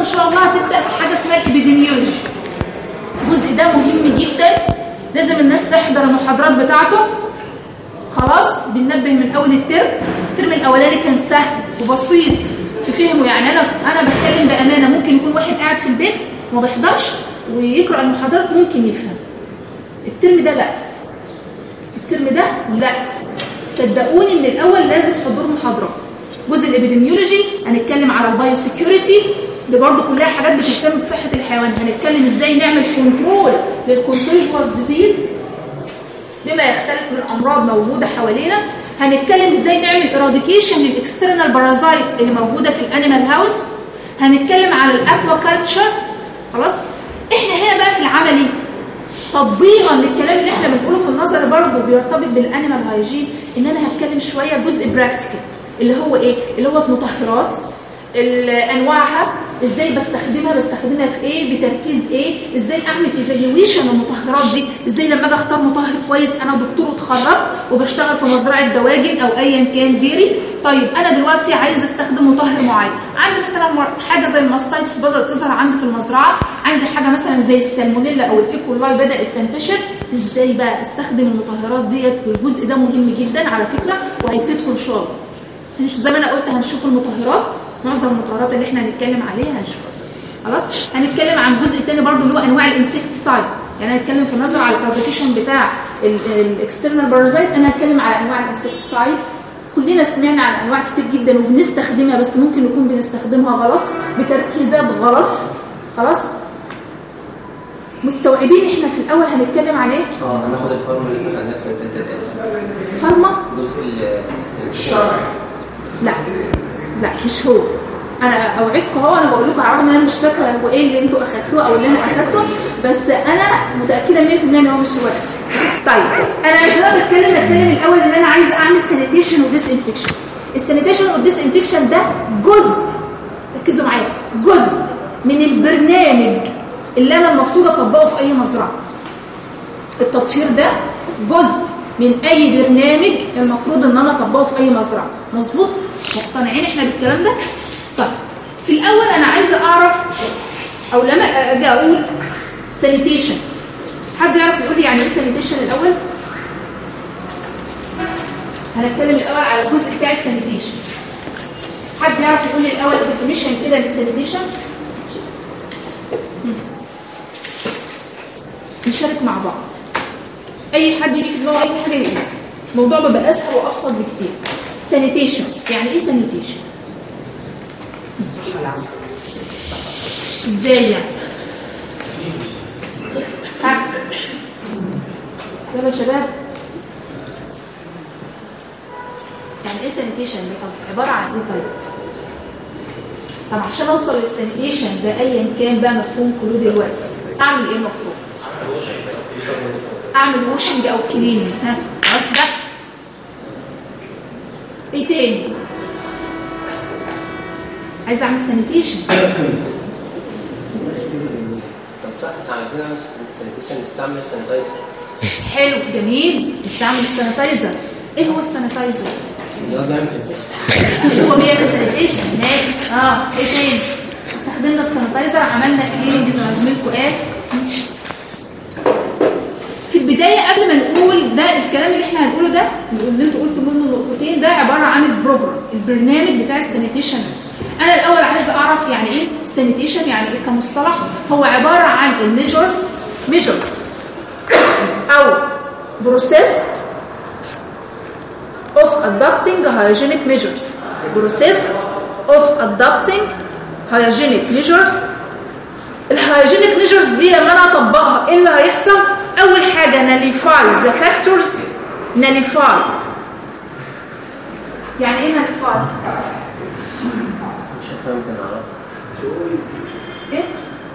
ان شاء الله هتبدا في حاجه اسمها الابيديميولوجي الجزء ده مهم جدا لازم الناس تحضر المحاضرات بتاعته خلاص بننبه من اول الترم الترم الاولاني كان سهل وبسيط في فهمه يعني انا انا بتكلم بامانه ممكن يكون واحد قاعد في البيت وما بيحضرش ويقرا المحاضرات ممكن يفهم الترم ده لا الترم ده لا صدقوني من الاول لازم حضور محاضرات جزء الابيديميولوجي هنتكلم على البايو سيكيورتي دي برضه كلها حاجات بتهتم بصحه الحيوان هنتكلم ازاي نعمل كنترول للكونتيجوس ديزيز بما يختلف من امراض موجوده حوالينا هنتكلم ازاي نعمل اراديكيشن للاكسترنال بارازايت اللي موجوده في الانيمال هاوس هنتكلم على الاكوا كلتشر خلاص احنا هنا بقى في العملي تطبيقا للكلام اللي احنا بنقوله في النظر برضه بيرتبط بالانيمال هايجين ان انا هتكلم شويه جزء براكتيكال اللي هو ايه اللي هو المطهرات انواعها ازاي بستخدمها بستخدمها في ايه بتركيز ايه ازاي اعمل ايفالويشن للمطهرات دي ازاي لما اجي اختار مطهر كويس انا دكتور واتخرجت وبشتغل في مزرعه دواجن او ايا كان ديري طيب انا دلوقتي عايز استخدم مطهر معين عندي مثلا حاجه زي الماستايتس بدات تظهر عندي في المزرعه عندي حاجه مثلا زي السالمونيلا او الايكولاي بدات تنتشر ازاي بقى استخدم المطهرات ديت الجزء ده مهم جدا على فكره وهيفيدكم ان شاء الله مش زي ما انا قلت هنشوف المطهرات معظم المطهرات اللي احنا هنتكلم عليها هنشوفها خلاص هنتكلم عن جزء تاني برضو اللي هو انواع الانسكتسايد يعني هنتكلم في نظر على البرودكشن بتاع الاكسترنال بارازايت انا هتكلم على انواع الانسكتسايد كلنا سمعنا عن انواع كتير جدا وبنستخدمها بس ممكن نكون بنستخدمها غلط بتركيزات غلط خلاص مستوعبين احنا في الاول هنتكلم عن ايه اه هناخد الفارما اللي خدناها في سنه ثالثه فارما جزء لا لا مش هو انا اوعدكم اهو انا بقول لكم على الرغم ان انا مش فاكره هو ايه اللي انتوا اخدتوه او اللي انا اخدته بس انا متاكده 100% ان هو مش هو ده. طيب انا دلوقتي بتكلم بتكلم الاول ان انا عايزه اعمل سانيتيشن وديس انفكشن السانيتيشن والديس انفكشن ده جزء ركزوا معايا جزء من البرنامج اللي انا المفروض اطبقه في اي مزرعه التطهير ده جزء من اي برنامج المفروض ان انا اطبقه في اي مزرعه مظبوط مقتنعين احنا بالكلام ده طيب في الاول انا عايزه اعرف او لما اجي اقول سانيتيشن حد يعرف يقول لي يعني ايه سانيتيشن الاول هنتكلم الاول على الجزء بتاع السانيتيشن حد يعرف يقول لي الاول ديفينيشن كده للسانيتيشن نشارك مع بعض اي حد يجي في دماغه اي حاجه يقول الموضوع بيبقى اسهل وابسط بكتير سانيتيشن يعني ايه سانيتيشن الصحة العامة ازاي يعني ها يلا يا شباب يعني ايه سانيتيشن ده طب عباره عن ايه طيب طب عشان اوصل للسانيتيشن ده ايا كان بقى مفهوم كله دلوقتي اعمل ايه المفروض اعمل واشنج او كليننج ها خلاص ده ايه تاني عايز اعمل سانيتيشن طب صح احنا عايزين نعمل سانيتيشن نستعمل سانيتايزر حلو جميل استعمل السانيتايزر ايه هو السانيتايزر اللي هو بيعمل سانيتيشن هو بيعمل سانيتيشن ماشي اه ايه تاني استخدمنا السانيتايزر عملنا كليننج زي ما زميلكم قال في البدايه قبل ما نقول ده الكلام اللي احنا هنقوله ده اللي انتوا قلتوا منه نقطتين ده عباره عن البروجرام البرنامج بتاع السانيتيشن نفسه انا الاول عايزه اعرف يعني ايه سانيتيشن يعني ايه كمصطلح هو عباره عن الميجرز ميجرز او بروسيس of adopting hygienic measures process of adopting hygienic measures الهايجينيك ميجرز دي لما انا اطبقها ايه اللي هيحصل اول حاجه ناليفاي ذا فاكتورز ناليفاي يعني ايه ناليفاي مش فاهم ممكن اعرف ايه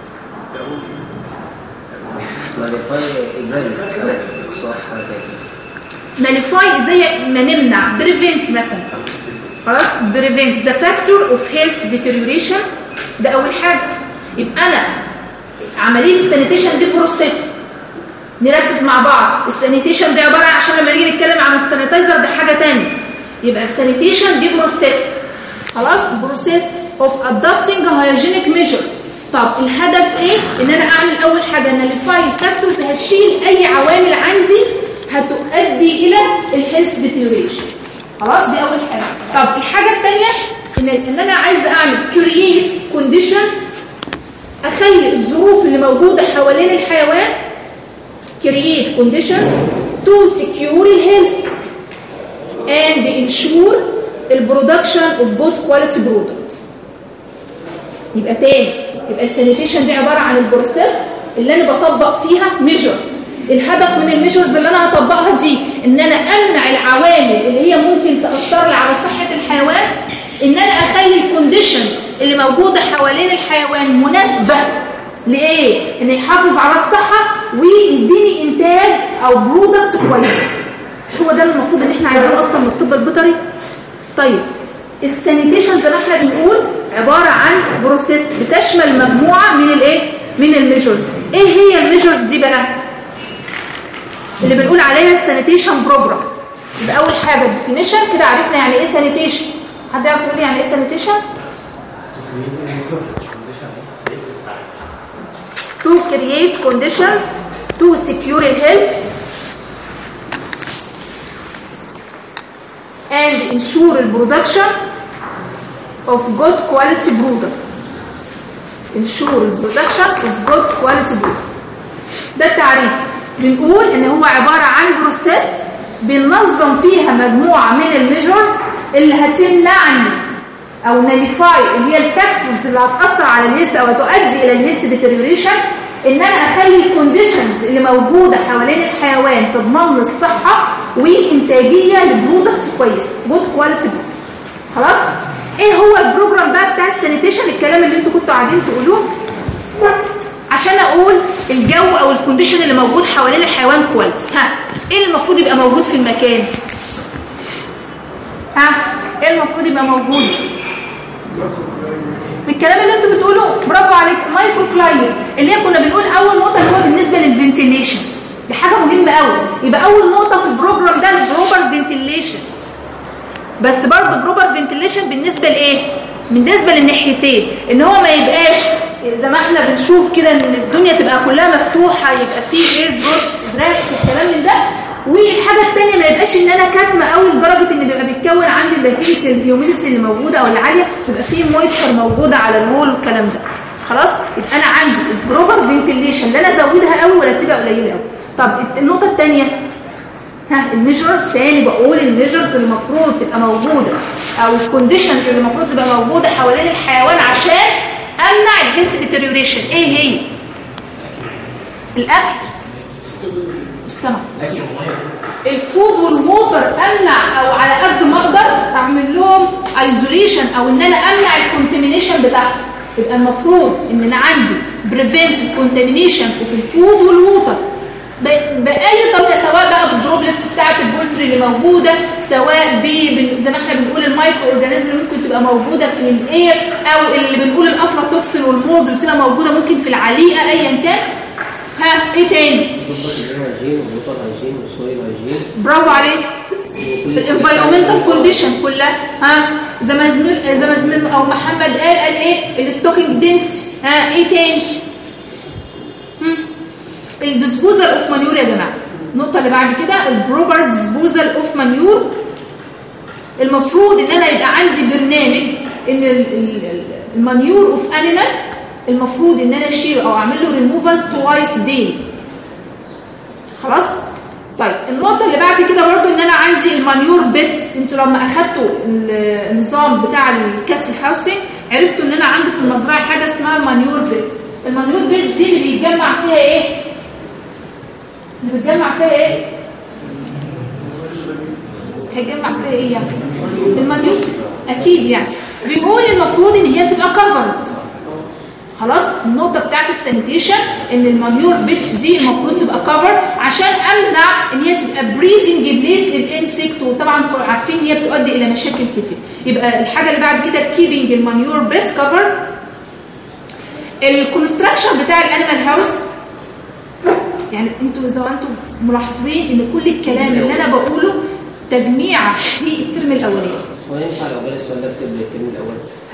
ماليفاي ازاي صح حاجه زي كده ناليفاي زي ما نمنع بريفنت مثلا خلاص بريفنت ذا فاكتور اوف هيلث ديتيريوريشن ده اول حاجه يبقى انا عمليه السانيتيشن دي بروسيس نركز مع بعض السانيتيشن دي عباره عن عشان لما نيجي نتكلم عن السانيتايزر ده حاجه ثانيه يبقى السانيتيشن دي بروسيس خلاص بروسيس of adopting hygienic measures طب الهدف ايه ان انا اعمل اول حاجه ناليفاي فاكتورز هشيل اي عوامل عندي هتؤدي الى الهيلث ديتيوريشن خلاص دي اول حاجه طب الحاجه الثانيه ان ان انا عايزه اعمل كرييت كونديشنز اخلي الظروف اللي موجوده حوالين الحيوان create conditions to secure the health and ensure the production of good quality product يبقى تاني يبقى السانيتيشن دي عبارة عن البروسيس اللي انا بطبق فيها ميجرز الهدف من الميجرز اللي انا هطبقها دي ان انا امنع العوامل اللي هي ممكن تأثر لي على صحة الحيوان ان انا اخلي الكونديشنز اللي موجودة حوالين الحيوان مناسبة لايه ان يحافظ على الصحة ويديني انتاج او برودكت كويس مش هو ده المفروض ان احنا عايزينه اصلا من الطب البيطري طيب السانيتيشن زي ما احنا بنقول عبارة عن بروسيس بتشمل مجموعة من الايه من الميجرز ايه هي الميجرز دي بقى اللي بنقول عليها السانيتيشن بروجرام يبقى اول حاجه الديفينيشن كده عرفنا يعني ايه سانيتيشن حد يعرف يقول لي يعني ايه سانيتيشن to create conditions to secure health and ensure the production of good quality product ensure the production of good quality product ده التعريف بنقول ان هو عبارة عن بروسيس بننظم فيها مجموعة من الميجرز اللي هتمنعني او ناليفاي اللي هي الفاكتورز اللي هتأثر على الهيلث او هتؤدي الى الهيلث ديتيريوريشن ان انا اخلي الكونديشنز اللي موجودة حوالين الحيوان تضمن لي الصحة وانتاجية لبرودكت كويس جود كواليتي خلاص ايه هو البروجرام بقى بتاع السانيتيشن الكلام اللي انتوا كنتوا قاعدين تقولوه عشان اقول الجو او الكونديشن اللي موجود حوالين الحيوان كويس ها ايه المفروض يبقى موجود في المكان ها ايه المفروض يبقى موجود بالكلام اللي انتوا بتقولوه برافو عليك مايكرو كلايمت اللي هي كنا بنقول اول نقطه اللي هو بالنسبه للفنتيليشن دي حاجه مهمه قوي يبقى اول نقطه في البروجرام ده البروبر فنتيليشن بس برضه بروبر فنتيليشن بالنسبه لايه بالنسبه للناحيتين ان هو ما يبقاش زي ما احنا بنشوف كده ان الدنيا تبقى كلها مفتوحه يبقى فيه اير بروس دراكس الكلام من ده والحاجه الثانيه ما يبقاش ان انا كاتمه قوي لدرجه ان بيبقى بيتكون عندي اللاتيفيتي الهيوميديتي اللي موجوده او العاليه يبقى فيه مويتشر موجوده على الوول والكلام ده خلاص يبقى انا عندي البروبر فنتيليشن لا انا ازودها قوي ولا تبقى قليله قوي طب النقطه الثانيه ها الميجرز تاني بقول الميجرز اللي المفروض تبقى موجوده او الكونديشنز اللي المفروض تبقى موجوده حوالين الحيوان عشان امنع الهيلث ديتيريوريشن ايه هي الاكل السمك الفود والووتر امنع او على قد ما اقدر اعمل لهم ايزوليشن او ان انا امنع الكونتامينيشن بتاعهم يبقى المفروض ان انا عندي بريفنت الكونتامينيشن في الفود والووتر باي طريقه سواء بقى بالدروبلتس بتاعه البولتري اللي موجوده سواء ب زي ما احنا بنقول المايكرو اورجانيزم اللي ممكن تبقى موجوده في الاير او اللي بنقول الافلاتوكسين والمولد اللي بتبقى موجوده ممكن في العليقه ايا كان ها ايه تاني تطبق الهيجين والووتر هيجين والسويل هيجين برافو عليك الانفايرمنتال كونديشن كلها ها زي ما زميل زي ما زميل او محمد قال قال ايه الستوكينج دينستي ها ايه تاني الديسبوزال اوف مانيور يا جماعه النقطه اللي بعد كده البروبر ديسبوزال اوف مانيور المفروض ان انا يبقى عندي برنامج ان المانيور اوف انيمال المفروض ان انا اشيله او اعمل له ريموفال توايس ديلي خلاص طيب النقطه اللي بعد كده برضو ان انا عندي المانيور بيت انتوا لما اخدتوا النظام بتاع الكاتل هاوسنج عرفتوا ان انا عندي في المزرعه حاجه اسمها المانيور بيت المانيور بيت دي اللي بيتجمع فيها ايه اللي بتجمع فيها ايه هيجمع فيها ايه يعني المانيور اكيد يعني بيقول المفروض ان هي تبقى كفرد خلاص النقطة بتاعت السانيتيشن ان المانيور بيت دي المفروض تبقى كفر عشان امنع ان هي تبقى بريدنج بليس للانسكت وطبعا عارفين ان هي بتؤدي الى مشاكل كتير يبقى الحاجة اللي بعد كده كيبنج المانيور بيت كفر الكونستراكشن بتاع الانيمال هاوس يعني انتوا اذا انتوا ملاحظين ان كل الكلام اللي انا بقوله تجميع في الترم الاولاني هو ينفع لو جالي السؤال ده اكتب الترم الاول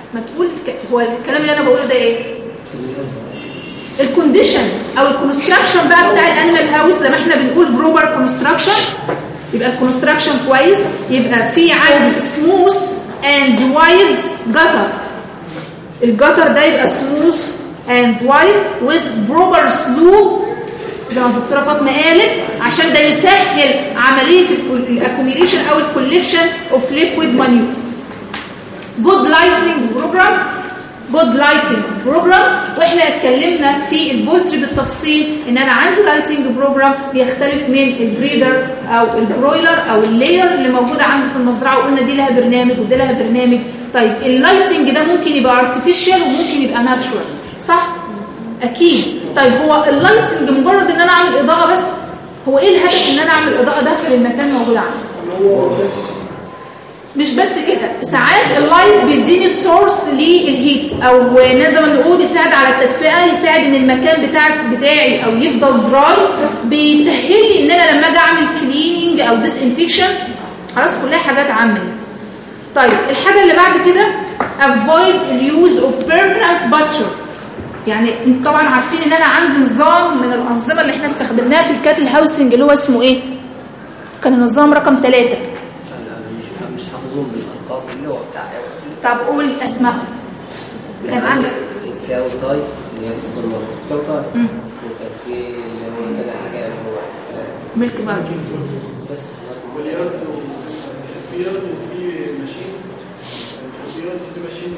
ما تقول الك- هو الكلام اللي انا بقوله ده ايه الكونديشن او الكونستراكشن بقى بتاع الانيمال هاوس زي ما احنا بنقول بروبر كونستراكشن يبقى الكونستراكشن كويس يبقى في عندي سموث اند وايد جتر الجتر ده يبقى سموث اند وايد with بروبر سلوب زي ما الدكتوره فاطمه قالت عشان ده يسهل عمليه الاكوميليشن او الكوليكشن اوف ليكويد مانيور جود لايتنج بروجرام جود لايتنج بروجرام واحنا اتكلمنا في البولتري بالتفصيل ان انا عندي لايتنج بروجرام بيختلف من البريدر او البرويلر او اللاير اللي موجوده عندي في المزرعه وقلنا دي لها برنامج ودي لها برنامج طيب اللايتنج ده ممكن يبقى ارتفيشال وممكن يبقى ناتشورال صح اكيد طيب هو اللايتنج مجرد ان انا اعمل اضاءه بس هو ايه الهدف ان انا اعمل اضاءه داخل المكان موجود عندي مش بس كده ساعات اللايت بيديني سورس للهيت او زي ما بنقول بيساعد على التدفئه يساعد ان المكان بتاعك بتاعي او يفضل دراي بيسهل لي ان انا لما اجي اعمل كليننج او ديس انفكشن خلاص كلها حاجات عامه طيب الحاجه اللي بعد كده avoid اليوز اوف permanent butcher يعني انتوا طبعا عارفين ان انا عندي نظام من الانظمه اللي احنا استخدمناها في الكاتل هاوسنج اللي هو اسمه ايه كان النظام رقم ثلاثة انا مش مش حافظهم بالارقام اللي هو بتاع طب قول اسمائهم كان عندك الكاو تايب اللي هي في كل مره الكاو تايب وكان في اللي هو تاني حاجه اللي هو آه، ميلك بارجن بس خلاص في يد في يد وفي ماشين في يد وفي ماشين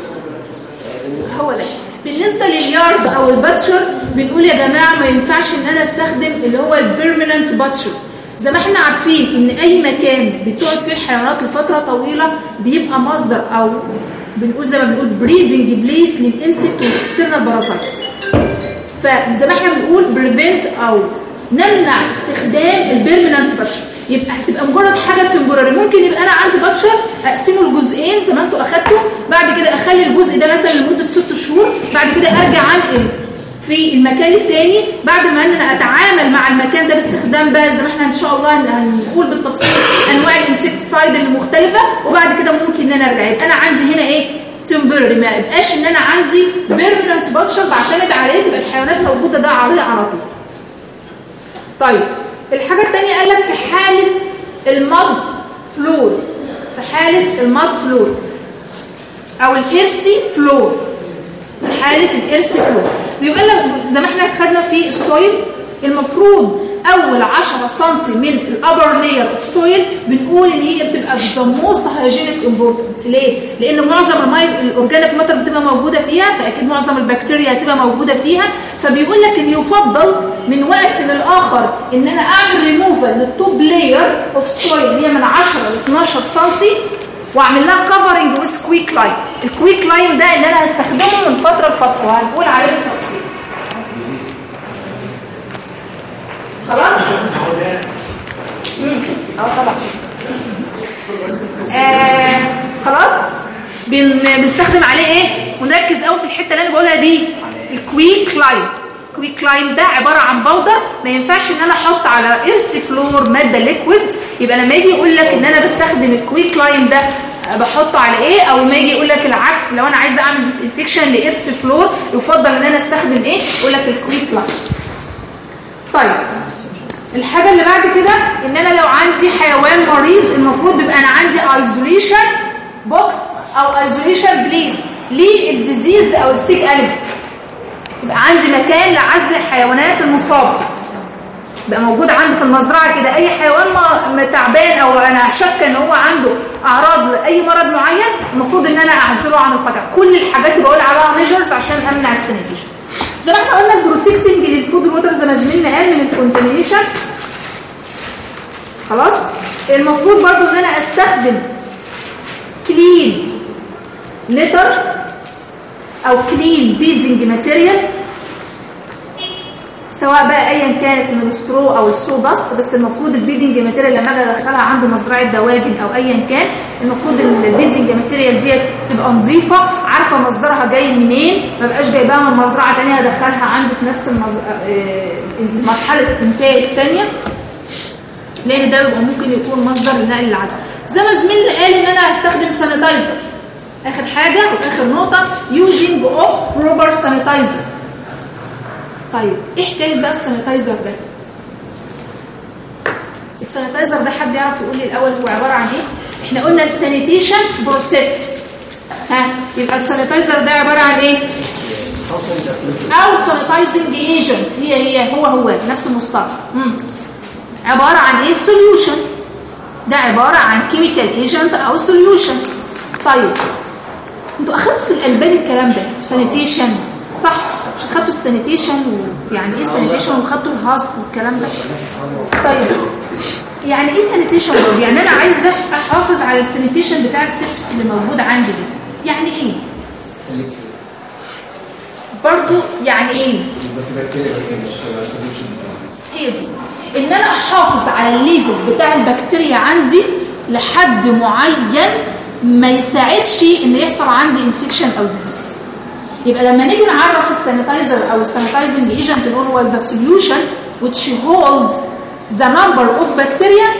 هو ده بالنسبة لليارد او الباتشر بنقول يا جماعة ما ينفعش ان انا استخدم اللي هو البيرمننت باتشر زي ما احنا عارفين ان اي مكان بتقعد فيه الحيوانات لفترة طويلة بيبقى مصدر او بنقول زي ما بنقول بريدنج بليس للانسكت والاكسترنال باراسايت فزي ما احنا بنقول بريفنت او نمنع استخدام البيرمننت باتشر يبقى هتبقى مجرد حاجه تمبوراري ممكن يبقى انا عندي باتشر اقسمه لجزئين زي ما انتوا اخدتوا بعد كده اخلي الجزء ده مثلا لمده ست شهور بعد كده ارجع انقل في المكان التاني بعد ما ان انا اتعامل مع المكان ده باستخدام بقى زي ما احنا ان شاء الله هنقول بالتفصيل انواع الانسكتسايد المختلفه وبعد كده ممكن ان انا ارجع يبقى انا عندي هنا ايه تمبرري ما يبقاش ان انا عندي بيرمننت باتشر بعتمد عليه تبقى الحيوانات موجوده ده عليه على طول طيب الحاجه الثانيه قال لك في حاله المد فلور في حاله المد فلور او الارسي فلور في حاله الارسي فلور بيقول لك زي ما احنا خدنا في السويل المفروض اول 10 سم من الابر لاير اوف سويل بنقول ان هي بتبقى ذا موست هايجينيك امبورتنت ليه لان معظم الميه الاورجانيك ماتر بتبقى موجوده فيها فاكيد معظم البكتيريا هتبقى موجوده فيها فبيقول لك ان يفضل من وقت للاخر ان انا اعمل ريموفال للتوب لاير اوف سويل اللي هي من 10 ل 12 سم واعمل لها كفرنج ويز كويك لاين الكويك لاين ده اللي انا هستخدمه من فتره لفتره وهنقول عليه بالتفصيل خلاص امم اه طبعا آه خلاص بن... بنستخدم عليه ايه ونركز قوي في الحته اللي انا بقولها دي الكويك لاين الكويك لاين ده عباره عن بودر ما ينفعش ان انا احط على ارس فلور ماده ليكويد يبقى لما يجي يقول لك ان انا بستخدم الكويك لاين ده بحطه على ايه او لما يجي يقول لك العكس لو انا عايزه اعمل ديس انفكشن لارس فلور يفضل ان انا استخدم ايه يقول لك الكويك لاين طيب الحاجة اللي بعد كده ان انا لو عندي حيوان مريض المفروض بيبقى انا عندي ايزوليشن بوكس او ايزوليشن بليس للديزيز او السيك اليمنت يبقى عندي مكان لعزل الحيوانات المصابة يبقى موجود عندي في المزرعة كده اي حيوان ما تعبان او انا شك ان هو عنده اعراض لاي مرض معين المفروض ان انا اعزله عن القطع كل الحاجات اللي بقول عليها ميجرز عشان امنع السنتيشن زي ما احنا قلنا البروتكتنج للفود ووتر زي ما زميلنا قال من الكونتامينيشن خلاص المفروض برضو ان انا استخدم كلين لتر او كلين بيدنج ماتيريال سواء بقى ايا كانت من السترو او السو داست بس المفروض البيدنج ماتيريال لما اجي ادخلها عند مزرعه دواجن او ايا كان المفروض البيدنج ماتيريال ديت تبقى نظيفه عارفه مصدرها جاي منين ما بقاش جايباها من مزرعه ثانيه ادخلها عندي في نفس المز... مرحله الانتاج الثانيه لان ده بيبقى ممكن يكون مصدر لنقل العدوى زي ما زميلنا قال ان انا هستخدم سانيتايزر اخر حاجه واخر نقطه using of proper sanitizer طيب ايه حكايه بقى السانيتايزر ده السانيتايزر ده حد يعرف يقول لي الاول هو عباره عن ايه احنا قلنا السانيتيشن بروسيس ها يبقى السانيتايزر ده عباره عن ايه او سانيتايزنج ايجنت هي هي هو هو نفس المصطلح مم. عباره عن ايه سوليوشن ده عباره عن كيميكال ايجنت او سوليوشن طيب انتوا اخدتوا في الالبان الكلام ده سانيتيشن صح مش اخدتوا السانيتيشن ويعني ايه سانيتيشن وخدتوا الهاسب والكلام ده طيب يعني ايه سانيتيشن برضه يعني انا عايزه احافظ على السانيتيشن بتاع السيرفس اللي موجود عندي ده يعني ايه برضه يعني ايه هي دي ان انا احافظ على الليفل بتاع البكتيريا عندي لحد معين ما يساعدش ان يحصل عندي انفكشن او ديزيز يبقى لما نيجي نعرف السانيتايزر او السانيتايزنج ايجنت نقول هو ذا سوليوشن which holds the number of bacteria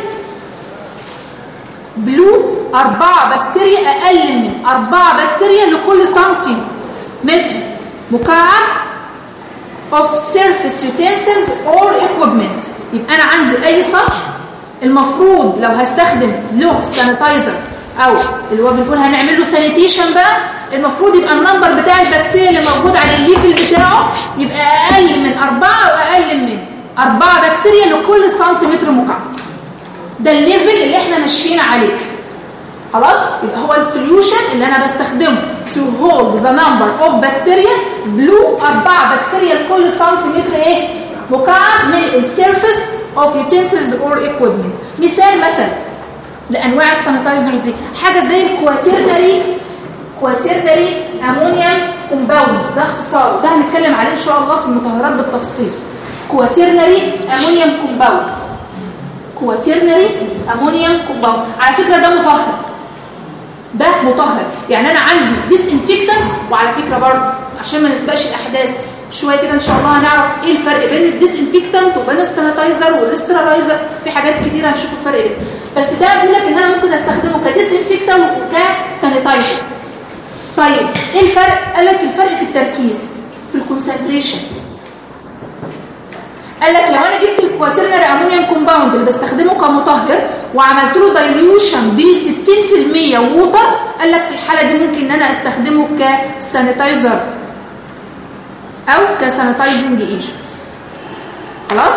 بلو أربعة بكتيريا أقل من أربعة بكتيريا لكل سنتي متر مكعب of surface utensils or equipment يبقى أنا عندي أي سطح المفروض لو هستخدم له سانيتايزر أو اللي هو بنقول هنعمل له سانيتيشن بقى المفروض يبقى النمبر بتاع البكتيريا اللي موجود على الليفل بتاعه يبقى أقل من أربعة أو أقل من أربعة بكتيريا لكل سنتيمتر مكعب ده الليفل اللي احنا ماشيين عليه خلاص يبقى هو السوليوشن اللي انا بستخدمه to hold the number of bacteria بلو أربعة بكتيريا لكل سنتيمتر ايه مكعب من السيرفيس of utensils or equipment مثال مثلا لانواع السانيتايزرز دي حاجه زي الكواترنري كواترنري امونيوم كومباوند ده اختصاره ده هنتكلم عليه ان شاء الله في المطهرات بالتفصيل كواترنري امونيوم كومباوند كواترنري امونيوم كومباوند على فكره ده مطهر ده مطهر يعني انا عندي ديس انفكتنت وعلى فكره برضه عشان ما نسبقش الاحداث شويه كده ان شاء الله هنعرف ايه الفرق بين الديس انفكتنت وبين السانيتايزر والاسترالايزر في حاجات كتير هنشوف الفرق بينهم بس ده بيقول لك ان انا ممكن استخدمه كديس انفكتنت وكسانيتايزر طيب ايه الفرق قال لك الفرق في التركيز في الكونسنتريشن قال لك لو انا جبت الكواترنري امونيوم كومباوند اللي بستخدمه كمطهر وعملت له دايليوشن ب 60% ووتر قال لك في الحاله دي ممكن ان انا استخدمه كسانيتايزر او كسانيتايزنج ايجنت خلاص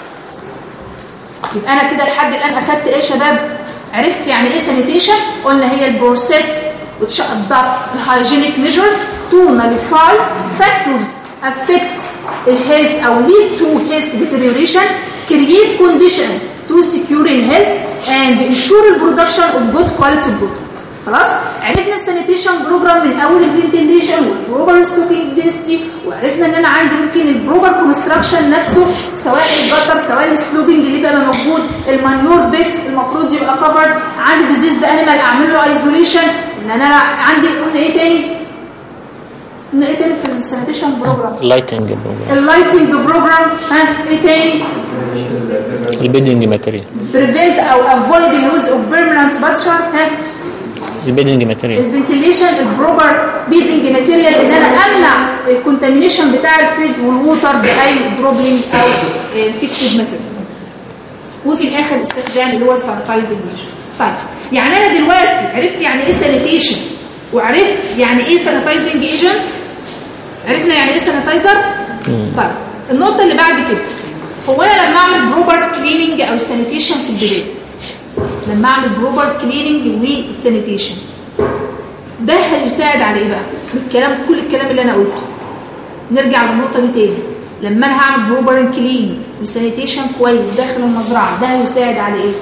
يبقى انا كده لحد الان اخدت ايه يا شباب عرفت يعني ايه سانيتيشن قلنا هي البروسيس which adopt hygienic measures to nullify factors affect الهيلث او lead to health deterioration create condition to secure health and ensure the production of good quality product خلاص عرفنا السانيتيشن بروجرام من اول الفنتيليشن والبروبر ستوكينج دينستي وعرفنا ان انا عندي ممكن البروبر كونستراكشن نفسه سواء الجتر سواء السلوبنج اللي بقى موجود المانيور بيت المفروض يبقى كفرد عندي ديزيز ده انيمال اعمل له ايزوليشن ان انا عندي قلنا ايه تاني قلنا ايه تاني في السانيتيشن بروجرام اللايتنج بروجرام اللايتنج بروجرام ها ايه تاني البيدنج ماتيريال بريفنت او افويد اليوز اوف بيرمننت باتشر ها البيدنج ماتيريال الفنتيليشن البروبر بيدنج ماتيريال ان انا امنع الكونتامينيشن بتاع الفريج والووتر باي دروبلينج او فيكسد ماتيريال وفي الاخر استخدام اللي هو السانيتايزنج طيب يعني انا دلوقتي عرفت يعني ايه سانيتيشن وعرفت يعني ايه سانيتايزنج ايجنت عرفنا يعني ايه سانيتايزر طيب النقطه اللي بعد كده هو انا لما اعمل بروبر كليننج او سانيتيشن في البدايه لما اعمل بروبر كليننج والسانيتيشن ده هيساعد على ايه بقى الكلام كل الكلام اللي انا قلته نرجع للنقطه دي تاني لما انا هعمل بروبر كليننج وسانيتيشن كويس داخل المزرعه ده هيساعد على ايه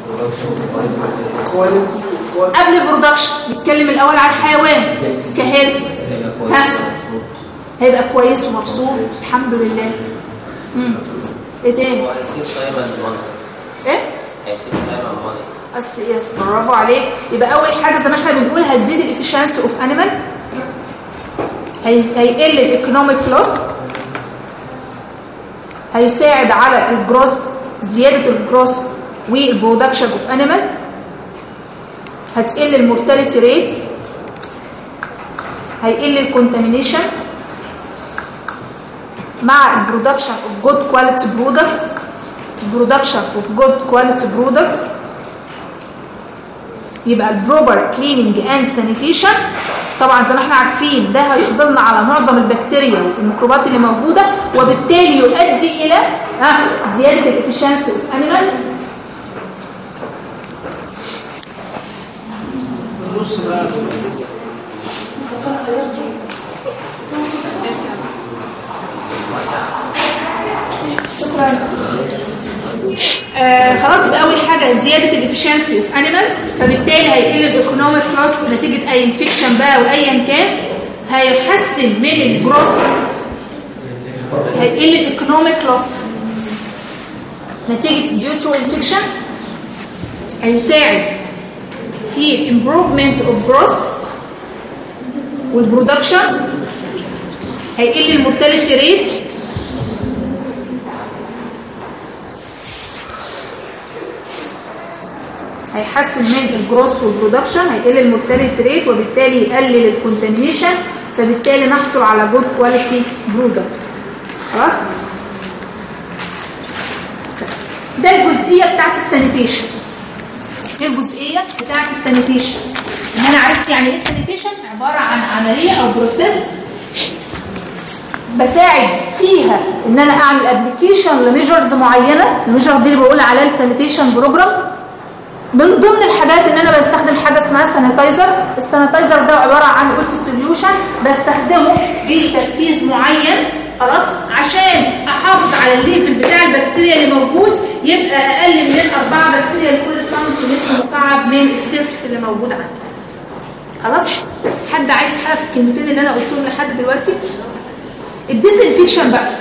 قبل البرودكشن نتكلم الاول على الحيوان كهيلث ها هيبقى كويس ومبسوط الحمد لله امم ايه تاني وهيسيب دايما المنطق ايه هيسيب دايما المنطق بس يس برافو عليك يبقى اول حاجه زي ما احنا بنقول هتزيد الافشنسي اوف انيمال هيقل الايكونوميك لوس هيساعد على الجروس زياده الجروس والبرودكشن اوف انيمال هتقل المورتاليتي ريت هيقل الكونتامينيشن مع البرودكشن اوف جود كواليتي برودكت برودكشن اوف جود كواليتي برودكت يبقى البروبر كليننج اند سانيتيشن طبعا زي ما احنا عارفين ده هيفضلنا على معظم البكتيريا والميكروبات اللي موجوده وبالتالي يؤدي الى ها زياده الافشنسي اوف انيمالز النص بقى شكرا آه خلاص يبقى اول حاجه زياده الافشنسي اوف انيمالز فبالتالي هيقل الايكونوميك لوس نتيجه اي انفكشن بقى وايا كان هيحسن من الجروس هيقل الايكونوميك لوس نتيجه ديو تو انفكشن هيساعد في improvement of growth والبرودكشن هيقل المورتاليتي ريت هيحسن من الجروث والبرودكشن هيقل المورتاليتي ريت وبالتالي يقلل الكونتامينيشن فبالتالي نحصل على جود كواليتي برودكت خلاص ده الجزئيه بتاعت السانيتيشن ايه الجزئيه بتاعت السانيتيشن ان انا عرفت يعني ايه السانيتيشن عباره عن عمليه او بروسيس بساعد فيها ان انا اعمل ابلكيشن لميجرز معينه الميجر دي اللي بقول عليها السانيتيشن بروجرام من ضمن الحاجات ان انا بستخدم حاجه اسمها سانيتايزر السانيتايزر ده عباره عن اوت سوليوشن بستخدمه بتركيز معين خلاص عشان احافظ على الليفل بتاع البكتيريا اللي موجود يبقى اقل من 4 بكتيريا لكل سنتيمتر مكعب من السيرفس اللي موجود عندي خلاص حد عايز حاجه في الكلمتين اللي انا قلتهم لحد دلوقتي الديسانفكشن بقى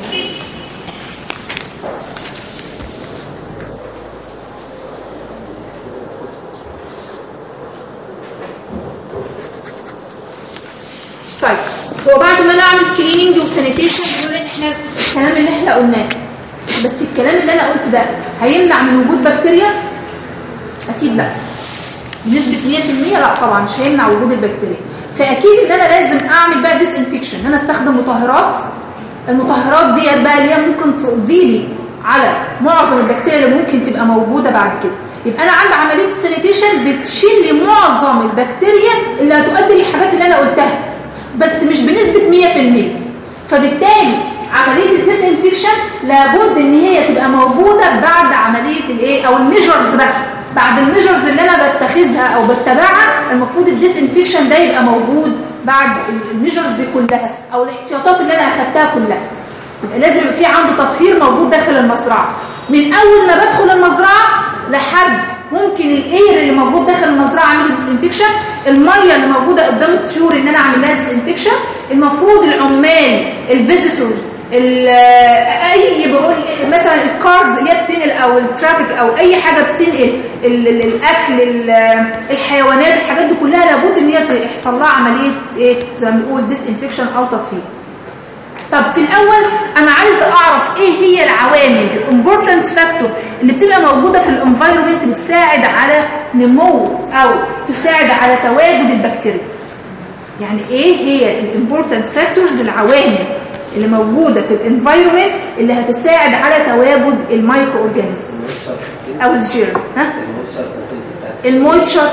طيب هو بعد ما انا اعمل كليننج وسانيتيشن بيقول احنا الكلام اللي احنا قلناه بس الكلام اللي انا قلته ده هيمنع من وجود بكتيريا اكيد لا بنسبه 100% لا طبعا مش هيمنع وجود البكتيريا فاكيد ان انا لازم اعمل بقى ديس انفكشن ان انا استخدم مطهرات المطهرات ديت بقى اللي هي ممكن تقضي لي على معظم البكتيريا اللي ممكن تبقى موجوده بعد كده يبقى انا عندي عمليه السانيتيشن بتشيل لي معظم البكتيريا اللي هتؤدي للحاجات اللي انا قلتها بس مش بنسبه 100% فبالتالي عمليه الديس انفكشن لابد ان هي تبقى موجوده بعد عمليه الايه او الميجرز بقى بعد الميجرز اللي انا بتخذها او بتبعها المفروض الديس انفكشن ده يبقى موجود بعد الميجرز دي كلها او الاحتياطات اللي انا اخدتها كلها يبقى لازم يبقى في عندي تطهير موجود داخل المزرعه من اول ما بدخل المزرعه لحد ممكن الاير اللي موجود داخل المزرعه اعمله ديسانفكشن الميه اللي موجوده قدام الطيور ان انا اعمل لها ديسانفكشن المفروض العمال الفيزيتورز اي بقول مثلا الكارز اللي هي بتنقل او الترافيك او اي حاجه بتنقل ال- ال- الاكل ال- الحيوانات الحاجات دي كلها لابد ان هي يحصل لها عمليه ايه زي ما بنقول ديسانفكشن او تطهير طب في الاول انا عايزه اعرف ايه هي العوامل الامبورتنت فاكتور اللي بتبقى موجوده في الانفايرمنت بتساعد على نمو او تساعد على تواجد البكتيريا يعني ايه هي الامبورتنت فاكتورز العوامل اللي موجوده في الانفايرمنت اللي هتساعد على تواجد المايكرو اورجانيزم او الجير ها المويتشر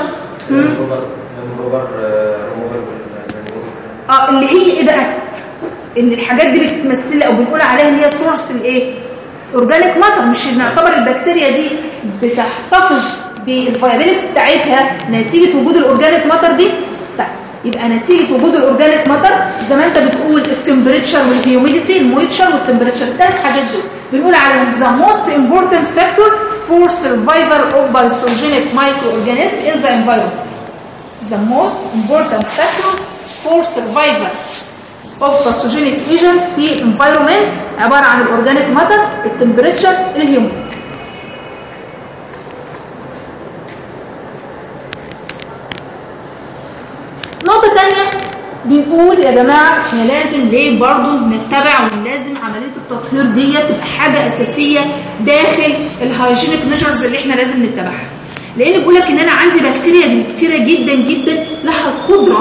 اه اللي هي ايه بقى ان الحاجات دي بتتمثل او بنقول عليها ان هي سورس الايه اورجانيك ماتر مش نعتبر البكتيريا دي بتحتفظ بالفيابيليتي بتاعتها نتيجه وجود الاورجانيك ماتر دي طيب يبقى نتيجه وجود الاورجانيك ماتر زي ما انت بتقول التمبريتشر والهيوميديتي المويتشر والتمبريتشر الثلاث حاجات دول بنقول على ذا موست امبورتنت فاكتور فور survival of pathogenic microorganism in the environment the most important factors for survival of pathogenic agent في environment عبارة عن الاورجانيك ماتر التمبريتشر الهيوميديتي نقطة تانية بنقول يا جماعة احنا لازم ليه برضو نتبع ولازم عملية التطهير دي تبقى حاجة أساسية داخل الهايجينيك ميجرز اللي احنا لازم نتبعها لأن بقول لك إن أنا عندي بكتيريا كتيرة جدا جدا لها القدرة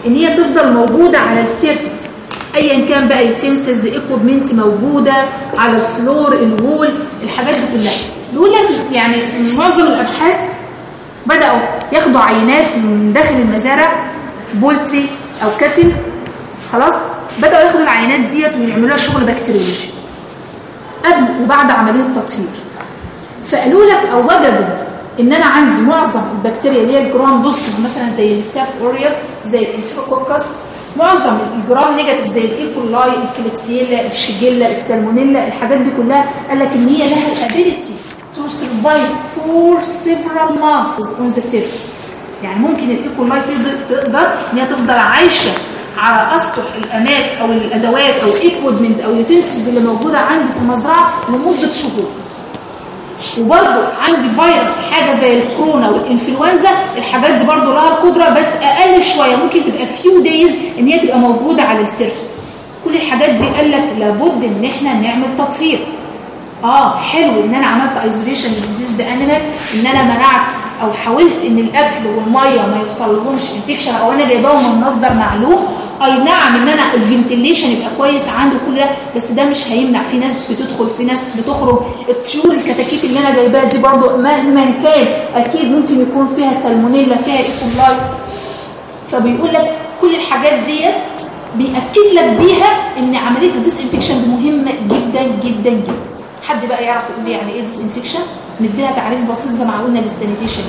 ان هي تفضل موجوده على السيرفس ايا كان بقى يوتنسلز ايكوبمنت موجوده على الفلور الوول الحاجات دي كلها بيقول لك يعني معظم الابحاث بداوا ياخدوا عينات من داخل المزارع بولتري او كاتل خلاص بداوا ياخدوا العينات ديت ويعملوا لها شغل بكتيريولوجي قبل وبعد عمليه تطهير فقالوا لك او وجدوا ان انا عندي معظم البكتيريا اللي هي الجرام بوزيتيف مثلا زي الستاف اوريوس زي الانتروكوكس معظم الجرام نيجاتيف زي الايكولاي الكليبسيلا الشيجيلا السالمونيلا الحاجات دي كلها قال لك ان هي لها الابيليتي to survive for several months on the surface يعني ممكن الايكولاي تقدر تقدر ان هي تفضل عايشه على اسطح الامات او الادوات او الايكويبمنت او اليوتنسلز اللي موجوده عندي في المزرعه لمده شهور وبرضه عندي فيروس حاجه زي الكورونا والانفلونزا الحاجات دي برضه لها القدره بس اقل شويه ممكن تبقى فيو دايز ان هي تبقى موجوده على السيرفس كل الحاجات دي قال لك لابد ان احنا نعمل تطهير اه حلو ان انا عملت ايزوليشن للديزيز ده انيمال ان انا منعت او حاولت ان الاكل والميه ما يوصلهمش انفكشن او انا جايباهم من مصدر معلوم اي نعم ان انا الفنتيليشن يبقى كويس عنده كل ده بس ده مش هيمنع في ناس بتدخل في ناس بتخرج الطيور الكتاكيت اللي انا جايباها دي برضو مهما كان اكيد ممكن يكون فيها سالمونيلا فيها ايكولاي فبيقول لك كل الحاجات ديت بيأكد لك بيها ان عمليه الديس انفكشن دي مهمه جدا جدا جدا حد بقى يعرف يقول لي يعني ايه ديس انفكشن نديها تعريف بسيط زي ما قلنا للسانيتيشن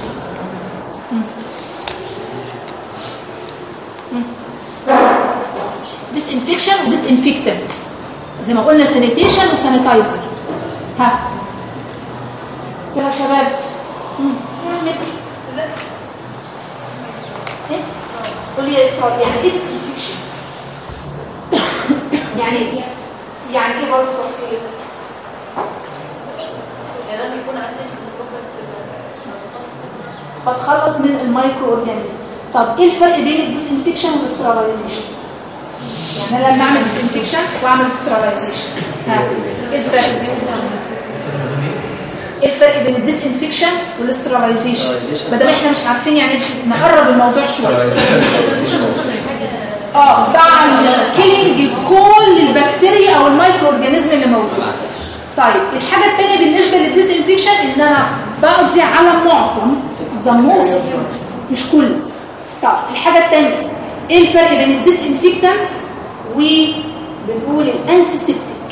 ديس انفكشن وديس انفكتنت زي ما قلنا سانيتيشن وسانيتايزر ها يا شباب مم. اسمك ايه قول لي يا اسراء يعني ايه ديس انفكشن يعني ايه يعني ايه برضه تفصيل بتخلص من المايكرو اورجانيزم طب ايه الفرق بين الديسانفكشن والاستراليزيشن يعني انا لما اعمل ديسانفكشن واعمل استراليزيشن ها ايه الفرق ايه الفرق بين الديسانفكشن والاستراليزيشن ما دام احنا مش عارفين يعني نقرب الموضوع شويه اه بعمل كيلينج لكل البكتيريا او المايكرو اورجانيزم اللي موجود طيب الحاجه الثانيه بالنسبه للديسانفكشن ان انا بقضي على معظم ذا موست مش كل طب الحاجه الثانيه ايه الفرق بين الديسانفكتنت وبنقول الانتيسبتيك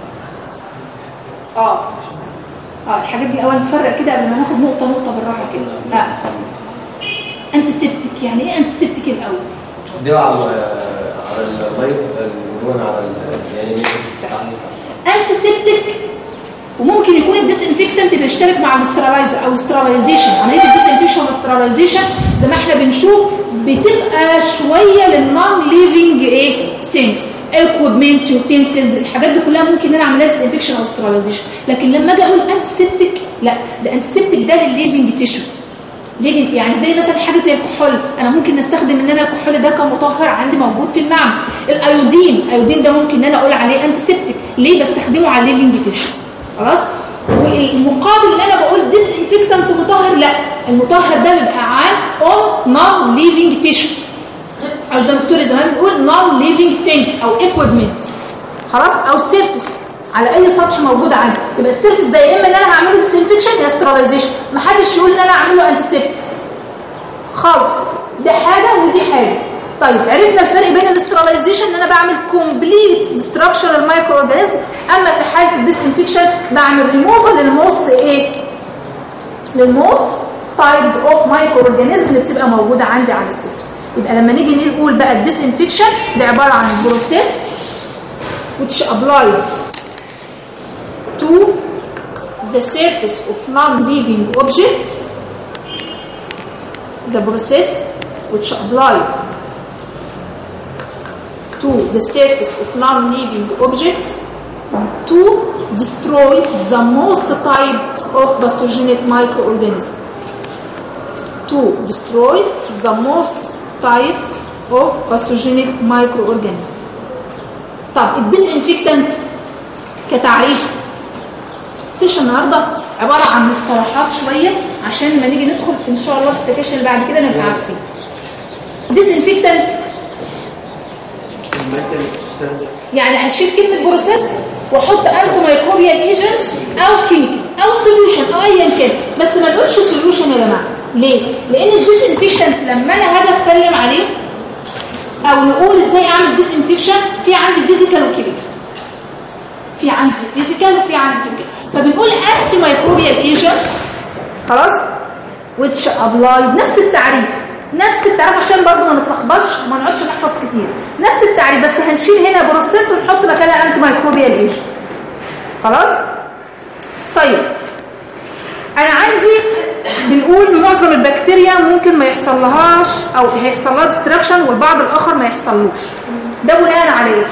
اه اه الحاجات دي الاول نفرق كده قبل ما ناخد نقطه نقطه بالراحه كده اه انتيسبتيك يعني ايه انتيسبتيك الاول دي على على اللايف المدون على ال- يعني انتيسبتيك وممكن يكون الديسانفكتنت بيشترك مع الاسترالايزر او استرالايزيشن عمليه الديسانفكشن والاسترالايزيشن زي ما احنا بنشوف بتبقى شويه للنون ليفنج ايه ثينجز اكويبمنت يوتنسلز الحاجات دي كلها ممكن انا اعملها ديسانفكشن او استرالايزيشن لكن لما اجي اقول انتيسبتيك لا ده انتيسبتيك ده للليفنج تيشو ليه يعني زي مثلا حاجه زي الكحول انا ممكن نستخدم ان انا الكحول ده كمطهر عندي موجود في المعمل الايودين الايودين ده ممكن ان انا اقول عليه انتيسبتيك ليه بستخدمه على الليفنج تيشو خلاص والمقابل ان انا بقول ديس انفكتنت مطهر لا المطهر ده بيبقى عن اون نون ليفنج تيشو او زي ما سوري زمان بنقول نون ليفنج ثينجز او ايكويبمنت خلاص او سيرفيس على اي سطح موجود عندي يبقى السيرفيس ده يا اما ان انا هعمله ديسانفكشن يا استراليزيشن محدش يقول ان انا اعمل له انتيسبس خالص دي حاجه ودي حاجه طيب عرفنا الفرق بين الاستراليزيشن ان انا بعمل كومبليت ديستراكشن المايكرو اورجانيزم اما في حاله الديسانفكشن بعمل ريموفال للموست ايه للموست تايبز اوف مايكرو اورجانيزم اللي بتبقى موجوده عندي على السيرفس يبقى لما نيجي نقول بقى الديسانفكشن ده عباره عن بروسيس which apply to the surface of non-living objects the process which apply to the surface of non-living objects to destroy the most type of pathogenic microorganism to destroy the most types of pathogenic microorganism طب الديسانفكتنت كتعريف سيشن النهارده عباره عن مصطلحات شويه عشان لما نيجي ندخل في ان شاء الله في السكاشن اللي بعد كده نبقى عارفين ديسانفكتنت المادة اللي بتستخدم يعني هشيل كلمة بروسيس واحط انتو مايكروبيال ايجنتس او كيميكال او سوليوشن او ايا كان بس ما نقولش سوليوشن يا جماعه ليه لان الديسانفكشنت لما انا هاجي اتكلم عليه او نقول ازاي اعمل ديسانفكشن في عندي فيزيكال وكيميكال في عندي فيزيكال وفي عندي كيميكال فبنقول انتي مايكروبيال ايجنتس خلاص which apply بنفس التعريف نفس التعريف عشان برضه ما نتلخبطش وما نقعدش نحفظ كتير نفس التعريف بس هنشيل هنا بروسيس ونحط مكانها انتي مايكروبيال ايجنت خلاص طيب انا عندي بنقول معظم البكتيريا ممكن ما يحصل لهاش او هيحصل لها ديستراكشن والبعض الاخر ما يحصلوش ده بناء على ايه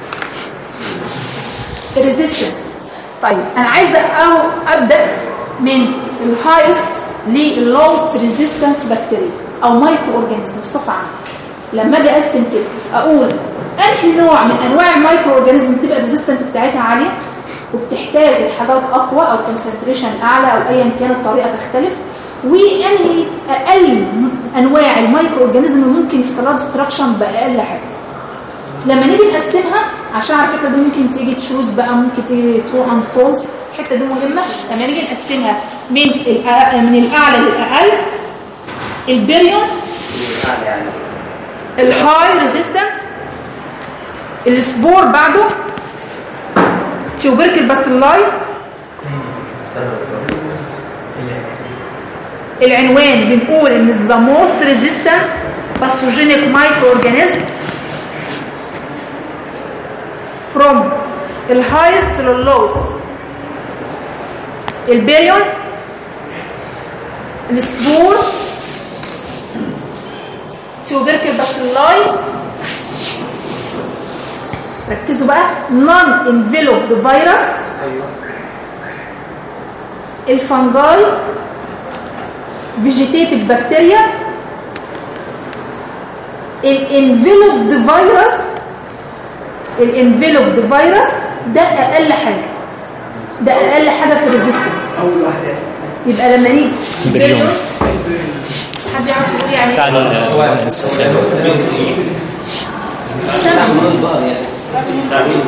الريزيستنس طيب انا عايزه أو ابدا من الهايست لللوست ريزيستنس بكتيريا او مايكرو اورجانيزم بصفه عامه لما اجي اقسم كده اقول انهي نوع من انواع المايكرو اورجانيزم بتبقى الريزيستنس بتاعتها عاليه وبتحتاج لحاجات اقوى او كونسنتريشن اعلى او ايا كانت الطريقه تختلف وانهي اقل انواع المايكرو اورجانيزم اللي ممكن يحصل لها ديستراكشن باقل حاجه لما نيجي نقسمها عشان على فكره دي ممكن تيجي تشوز بقى ممكن تيجي ترو اند فولس الحته دي مهمه لما نيجي نقسمها من الأ- من الاعلى للاقل البريونز يعني الهاي ريزيستنس السبور بعده تيوبركل باسيلاي العنوان بنقول ان ذا موست ريزيستنت باثوجينيك مايكرو اورجانيزم from الهايست لللوست البيريونز السبور تيوبركل باسيلاي ركزوا بقى نون انفلوبد فيروس ايوه الفنجاي فيجيتيتيف بكتيريا الانفلوبد فيروس الانفلوبد فيروس ده اقل حاجه ده اقل حاجه في الريزيستنس اول واحدة يبقى لما نيجي بريون. فيروس، حد يعرف يقول يعني بتاع إيه؟ الاستخدام السبب بقى يعني تعميل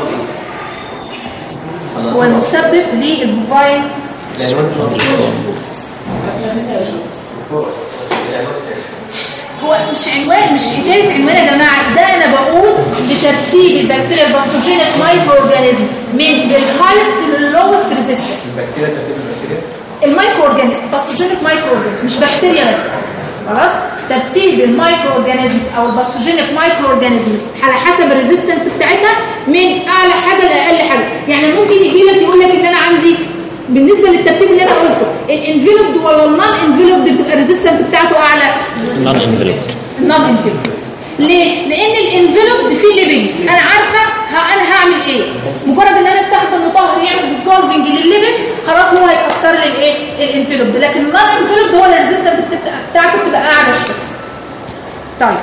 خلاص هو المسبب للبوفاين هو مش عنوان مش حكايه عنوان يا جماعه ده انا بقول لترتيب البكتيريا الباثوجينيك مايكرو اورجانيزم من الهايست لللوست ريزيستنت البكتيريا ترتيب البكتيريا المايكرو اورجانيزم باثوجينيك مايكرو اورجانيزم مش بكتيريا بس خلاص ترتيب المايكرو اورجانيزمز او الباثوجينيك مايكرو اورجانيزمز على حسب الريزيستنس بتاعتها من اعلى حاجه لاقل حاجه يعني ممكن يجي لك يقول لك ان انا عندي بالنسبه للترتيب اللي انا قلته الانفلوبد ولا النون انفلوبد بتبقى الريزيستنت بتاعته اعلى نون انفلوبد النون انفلوبد ليه؟ لان الانفلوبد فيه ليبيد انا عارفه ها انا هعمل ايه مجرد ان انا استخدم مطهر يعمل ديسولفنج للليبيد خلاص هو هيكسر لي الايه الانفلوبد لكن النون انفلوبد هو الريزيستنت بتاعته بتبقى اعلى شويه طيب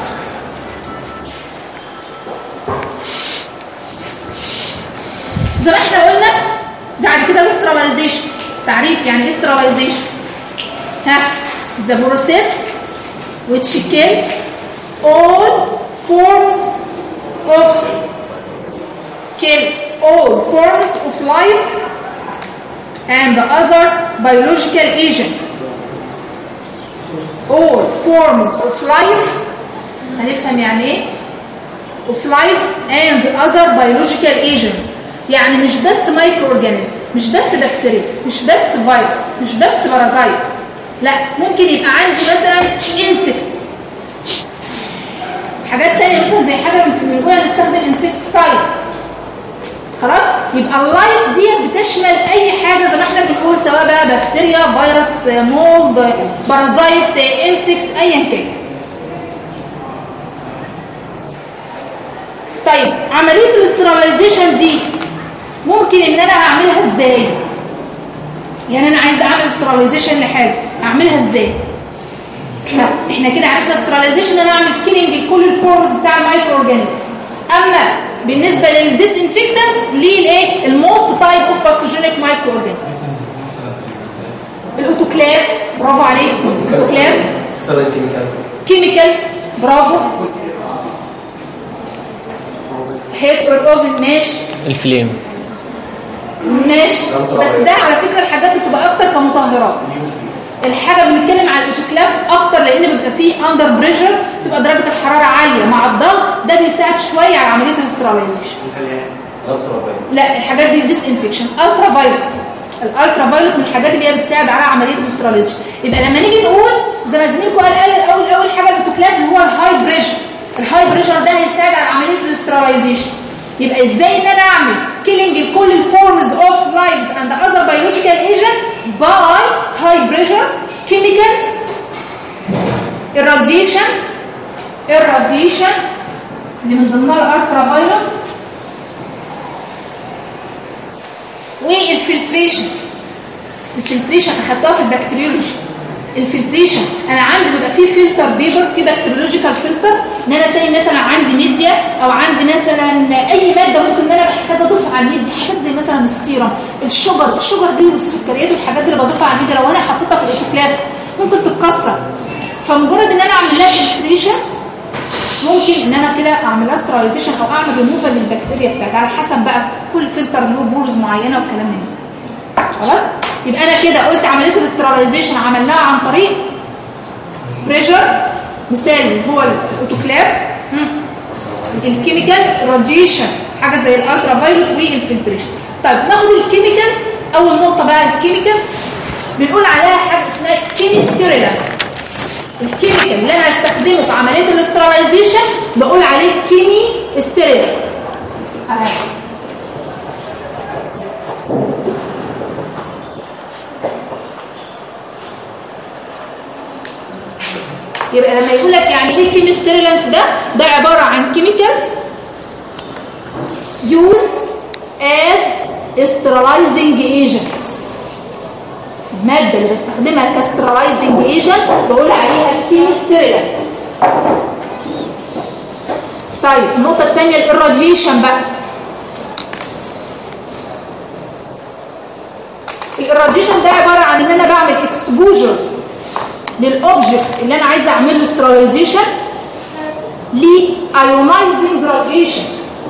زي ما احنا قلنا بعد كده الاستراليزيشن تعريف يعني ايه استراليزيشن ها the process which kill all forms of kill all forms of life and the other biological agent all forms of life هنفهم يعني ايه of life and other biological agent يعني مش بس مايكرو اورجانيزم مش بس بكتيريا مش بس فيروس مش بس بارازايت لا ممكن يبقى عندي مثلا انسكت حاجات تانية مثلا زي حاجة بنقول نستخدم انسكتسايد خلاص يبقى اللايف دي بتشمل اي حاجة زي ما احنا بنقول سواء بقى بكتيريا فيروس مولد بارازايت انسكت ايا كان طيب عملية الاستراليزيشن دي ممكن ان انا اعملها ازاي يعني انا عايزه اعمل استراليزيشن لحاجه اعملها ازاي ها، احنا كده عرفنا استراليزيشن انا اعمل كيلينج لكل الفورمز بتاع المايكرو اورجانيزم اما بالنسبه للديسانفكتنت للايه الموست تايب اوف باثوجينيك مايكرو اورجانيزم الاوتوكلاف برافو عليك الاوتوكلاف استخدم كيميكالز كيميكال برافو هيت اور اوفن ماشي الفليم ماشي بس ده على فكره الحاجات بتبقى اكتر كمطهرات الحاجه بنتكلم على الاوتوكلاف اكتر لان بيبقى فيه اندر بريشر تبقى درجه الحراره عاليه مع الضغط ده بيساعد شويه على عمليه الاستراليزيشن لا الحاجات دي ديس انفكشن الترا فايلوت الالترا فايلوت من الحاجات اللي هي بتساعد على عمليه الاستراليزيشن يبقى لما نيجي نقول زي ما زميلكم قال قال الاول اول حاجه الاوتوكلاف اللي هو الهاي بريشر الهاي بريشر ده هيساعد على عمليه الاستراليزيشن يبقى ازاي ان انا اعمل كيلينج كل الفورمز اوف لايفز اند اذر بيولوجيكال ايجنت باي هاي بريشر كيميكالز الراديشن الراديشن اللي من ضمنها الالترا فايلوت والفلتريشن الفلتريشن اخدتها في البكتيريولوجي الفلتريشن انا عندي بيبقى فيه فلتر بيبر في بكتيريولوجيكال فلتر ان انا زي مثلا عندي ميديا او عندي مثلا اي ماده ممكن ان انا محتاجه اضيفها على الميديا حاجات زي مثلا الستيرم الشجر الشجر دي والسكريات والحاجات اللي بضيفها على الميديا لو انا حطيتها في الاوتوكلاف ممكن تتكسر فمجرد ان انا اعمل لها فلتريشن ممكن ان انا كده اعمل لها سترايزيشن او اعمل ريموفال للبكتيريا بتاعتي على حسب بقى كل فلتر له بورز معينه وكلام من ده خلاص يبقى انا كده قلت عمليه الاسترايزيشن عملناها عن طريق بريشر مثال هو الاوتوكلاف الكيميكال راديشن حاجه زي الالترا فايلوت والفلتريشن طيب ناخد الكيميكال اول نقطه بقى الكيميكالز بنقول عليها حاجه اسمها كيميستيريلانت الكيميكال اللي انا هستخدمه في عمليه الاسترايزيشن بقول عليه كيمي ستيريل يبقى لما يقول لك يعني ايه كيمي ستيريلانس ده ده عباره عن كيميكالز used as sterilizing agents المادة اللي بستخدمها كسترالايزنج ايجنت بقول عليها كيمستريلانت طيب النقطة الثانية الإراديشن بقى الإراديشن ده عبارة عن ان انا بعمل اكسبوجر للأوبجكت اللي انا عايزة اعمل له سترالايزيشن لايونايزنج راديشن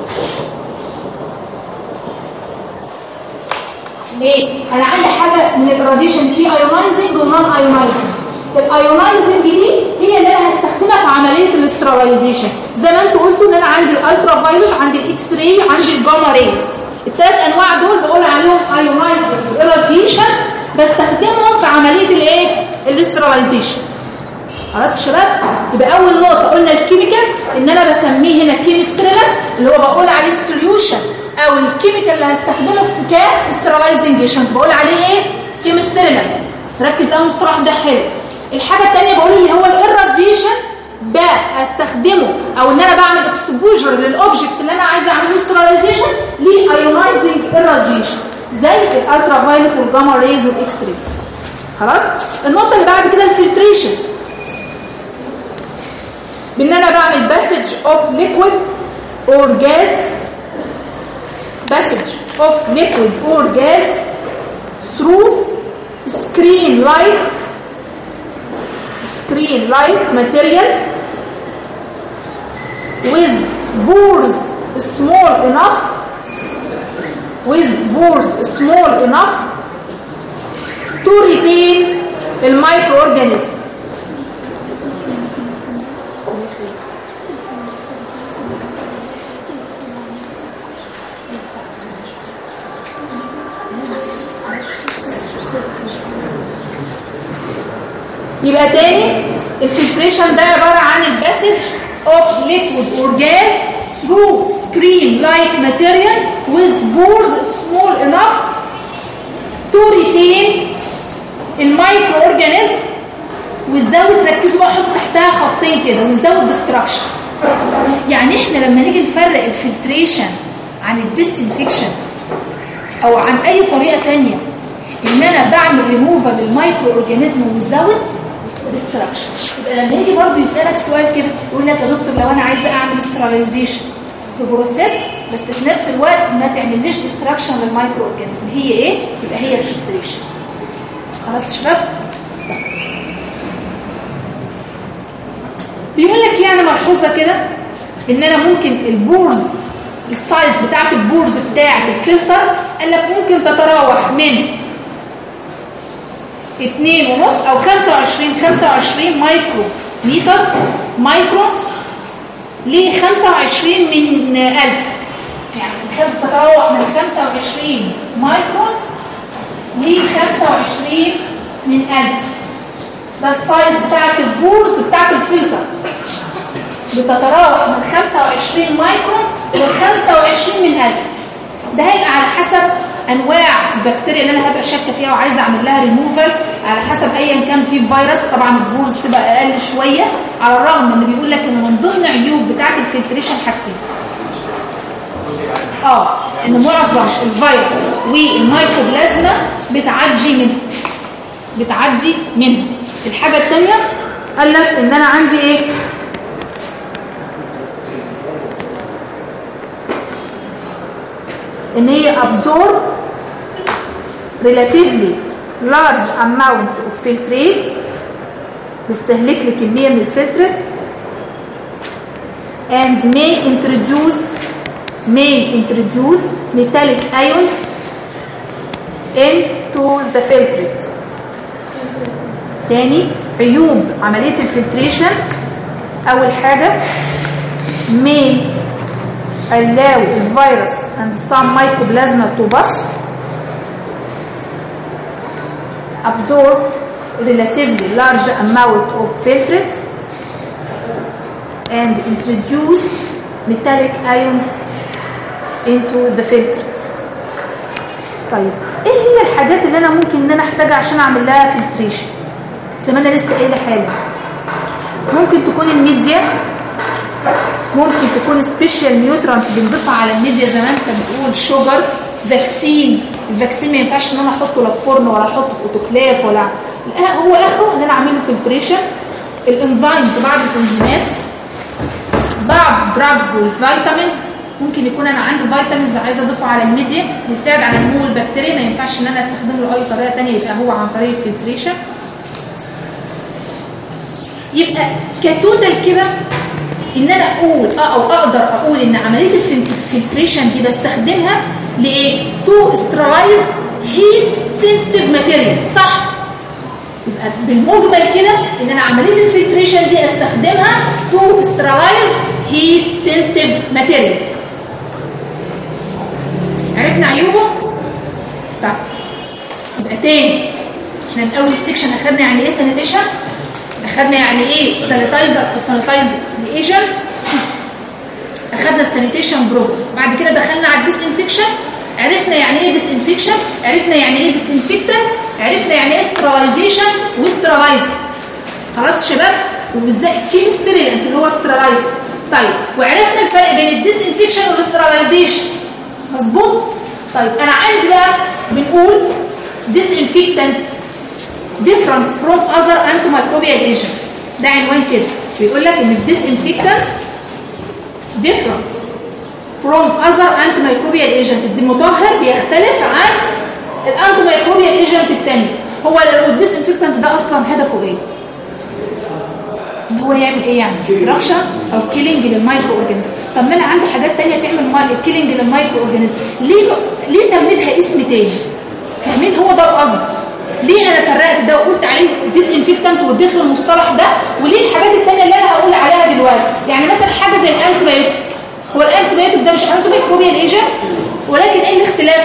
ليه؟ انا عندي حاجه من الراديشن في ايونايزنج ونون ايونايزنج الايونايزنج دي هي اللي انا هستخدمها في عمليه الاستراليزيشن زي ما انتوا قلتوا ان انا عندي الالترا فايولت عندي الاكس راي عندي الجاما ريز الثلاث انواع دول بقول عليهم ايونايزنج راديشن بستخدمهم في عمليه الايه الاستراليزيشن خلاص يا شباب يبقى اول نقطه قلنا الكيميكالز ان انا بسميه هنا كيمستريلانت اللي هو بقول عليه السوليوشن او الكيميكال اللي هستخدمه في كاسترلايزنج ايجنت بقول عليه ايه كيمستريلانت ركز قوي المصطلح ده حلو الحاجه الثانيه بقول اللي هو الاراديشن بستخدمه او ان انا بعمل اكسبوجر للاوبجكت اللي انا عايزه اعمله سترلايزيشن لايونايزنج irradiation زي الالترا فايلوت والجاما ريز والاكس ريز خلاص النقطه اللي بعد كده الفلتريشن بان انا بعمل باسج اوف ليكويد اور جاز passage of liquid or gas through screen like screen like material with pores small enough with pores small enough to retain the microorganism يبقى تاني الفلتريشن ده عبارة عن الباسج of liquid or gas through screen-like materials with pores small enough to retain المايكرو اورجانيزم وتزود ركزوا بقى حطوا تحتها خطين كده وتزود ديستراكشن يعني احنا لما نيجي نفرق الفلتريشن عن الديسانفكشن او عن اي طريقه ثانيه ان انا بعمل ريموفال للمايكرو اورجانيزم وزود ديستراكشن يبقى لما يجي برضه يسالك سؤال كده يقول لك يا دكتور لو انا عايزه اعمل سترالايزيشن بروسيس بس في نفس الوقت ما تعمليش ديستراكشن للمايكرو اورجانيزم هي ايه يبقى هي الفلتريشن خلاص يا شباب بيقول لك يعني ملحوظه كده ان انا ممكن البورز السايز بتاعت البورز بتاعت الفلتر قال لك ممكن تتراوح من 2 ونص او 25 25 مايكرو متر مايكرو ل 25 من 1000 يعني بتحب تتراوح من 25 مايكرو ل 25 من 1000 ده السايز بتاعت البورز بتاعت الفلتر بتتراوح من 25 مايكرون ل 25 من 1000 ده هيبقى على حسب انواع البكتيريا اللي انا هبقى شاكه فيها وعايزه اعمل لها ريموفال على حسب ايا كان في فيروس طبعا البورز بتبقى اقل شويه على الرغم ان بيقول لك ان من ضمن عيوب بتاعه الفلتريشن حاجتين اه ان معظم الفيروس والمايكروبلازما بتعدي منه بتعدي منه الحاجه الثانيه قال لك ان انا عندي ايه ان هي absorb relatively large amount of filtrate بيستهلك لي كمية من الفلترت and may introduce may introduce metallic ions into the filtrate تاني عيوب عملية الفلتريشن أول حاجة may allow the virus and some mycoplasma to pass, absorb relatively large amount of filtrate, and introduce metallic ions into the filtrate. طيب ايه هي الحاجات اللي انا ممكن ان انا احتاجها عشان اعمل لها فلتريشن زي ما انا لسه قايله حاجه ممكن تكون الميديا ممكن تكون سبيشال نيوترانت بنضيفها على الميديا زي ما انت بتقول شوجر فاكسين الفاكسين ما ينفعش ان انا احطه لا في فرن ولا احطه في اوتوكلاف ولا لا هو اخره ان انا اعمل له فلتريشن الانزيمز بعض الانزيمات بعض دراجز والفيتامينز ممكن يكون انا عندي فيتامينز عايزه اضيفه على الميديا يساعد على نمو البكتيريا ما ينفعش ان انا استخدم له اي طريقه ثانيه يبقى هو عن طريق الفلتريشن يبقى كتوتال كده ان انا اقول اه او اقدر اقول ان عمليه الفلتريشن دي بستخدمها لايه تو استرالايز هيت سنسيتيف ماتيريال صح يبقى بالمجمل كده ان انا عمليه الفلتريشن دي استخدمها تو استرالايز هيت سنسيتيف ماتيريال عرفنا عيوبه طب يبقى تاني احنا من اول السكشن اخدنا يعني ايه سانيتيشن اخدنا يعني ايه سانيتايزر او سانيتايز ايجنت اخدنا السانيتيشن بروجرام بعد كده دخلنا على الديس انفكشن عرفنا يعني ايه ديس انفكشن عرفنا يعني ايه ديس انفكتنت عرفنا يعني ايه سترالايزيشن وسترالايزر خلاص شباب وبالذات كيمستريلنت اللي هو سترالايزر طيب وعرفنا الفرق بين الديس انفكشن والاسترالايزيشن مظبوط طيب انا عندي بقى بنقول ديس انفكتنت different from other antimicrobial agent ده عنوان كده بيقول لك ان الديسانفكتنت different from other antimicrobial agent المطهر بيختلف عن الانتيميكروبيال agent الثاني هو الديسانفكتنت ده اصلا هدفه ايه ان هو يعمل ايه يعني destruction او killing للمايكرو اورجانيزم طب ما انا عندي حاجات ثانيه تعمل killing للمايكرو اورجانيزم ليه ليه سميتها اسم تاني فاهمين هو ده القصد ليه انا فرقت ده وقلت عليه ديس انفكتنت واديت له المصطلح ده وليه الحاجات الثانيه اللي انا هقول عليها دلوقتي يعني مثلا حاجه زي الانتي بايوتيك هو الانتي بايوتيك ده مش انتي ميكروبيال ايجنت ولكن ايه الاختلاف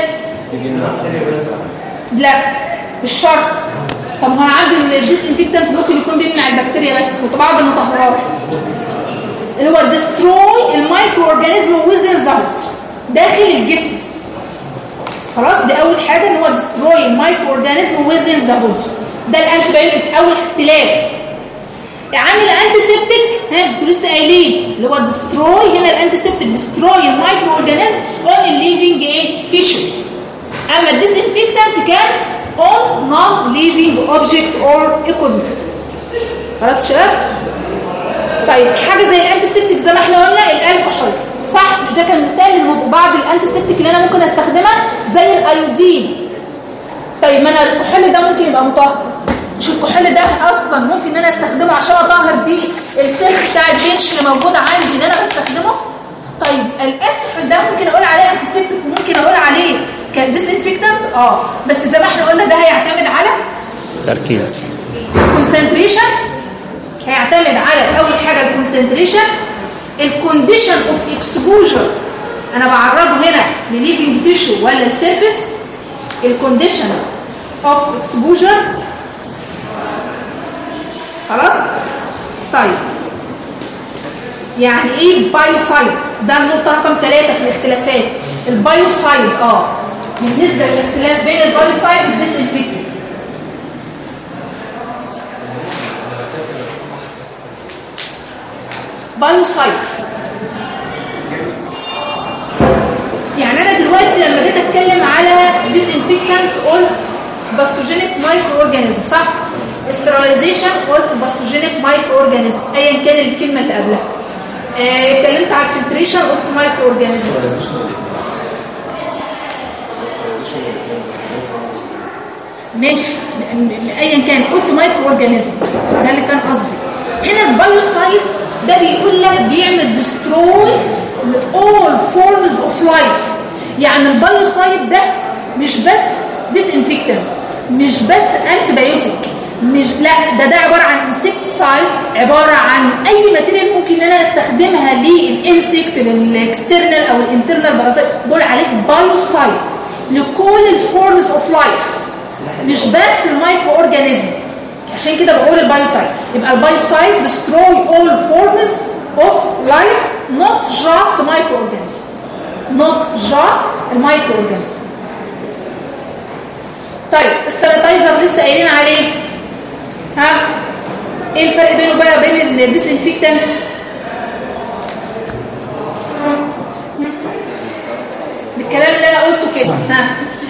لا مش شرط طب ما انا عندي الديس انفكتنت ممكن يكون بيمنع البكتيريا بس وبعض المطهرات اللي هو ديستروي المايكرو اورجانيزم ويزن زاوت داخل الجسم خلاص دي اول حاجه ان هو ديستروي المايكرو اورجانيزم ويزن ذا بودي ده الانتي بايوتيك اول اختلاف عن الانتي سيبتيك ها انتوا لسه قايلين اللي هو ديستروي هنا الانتي سيبتيك ديستروي المايكرو اورجانيزم اون الليفنج ايه تيشو اما الديس انفكتنت كان اون نون ليفنج اوبجكت اور ايكويبمنت خلاص شباب طيب حاجه زي الانتي سيبتيك زي ما احنا قلنا الكحول صح مش ده كان مثال لبعض الانتي سيبتيك اللي انا ممكن استخدمها زي الايودين طيب ما انا الكحول ده ممكن يبقى مطهر مش الكحول ده اصلا ممكن ان انا استخدمه عشان اطهر بيه السيرفس بتاع البنش اللي موجود عندي ان انا بستخدمه طيب الاف ده ممكن اقول عليه انتيسيبتيك وممكن اقول عليه كديسانفكتنت اه بس زي ما احنا قلنا ده هيعتمد على تركيز الكونسنتريشن هيعتمد على اول حاجه الكونسنتريشن الكونديشن اوف اكسبوجر انا بعرضه هنا لليفنج تيشو ولا السيرفيس الكونديشنز اوف اكسبوجر خلاص طيب يعني ايه بايوسايد ده النقطه رقم ثلاثة في الاختلافات البايوسايد اه بالنسبه للاختلاف بين البايوسايد والديسانفكتنت بايوسايد يعني انا دلوقتي لما جيت اتكلم على ديسانفكتنت قلت باثوجينيك مايكرو اورجانيزم صح استراليزيشن قلت باثوجينيك مايكرو اورجانيزم ايا كان الكلمه اللي قبلها آه، اتكلمت على الفلتريشن قلت مايكرو اورجانيزم ماشي م- م- ايا كان قلت مايكرو اورجانيزم ده اللي كان قصدي هنا البايوسايد ده بيقول لك بيعمل ديستروي لاول فورمز اوف لايف يعني البايوسايد ده مش بس ديسانفكتنت مش بس انتي بايوتيك مش لا ده ده عباره عن انسكتسايد عباره عن اي ماتيريال ممكن ان انا استخدمها للانسكت للاكسترنال او الانترنال بارازيت بقول عليه بايوسايد لكل الفورمز اوف لايف مش بس المايكرو اورجانيزم عشان كده بقول البايوسايد يبقى البايوسايد destroy all forms of life not just microorganism not just المايكرو اورجانيزم طيب السانيتايزر لسه قايلين عليه ها ايه الفرق بينه بقى بين الديسانفكتنت بالكلام اللي انا قلته كده ها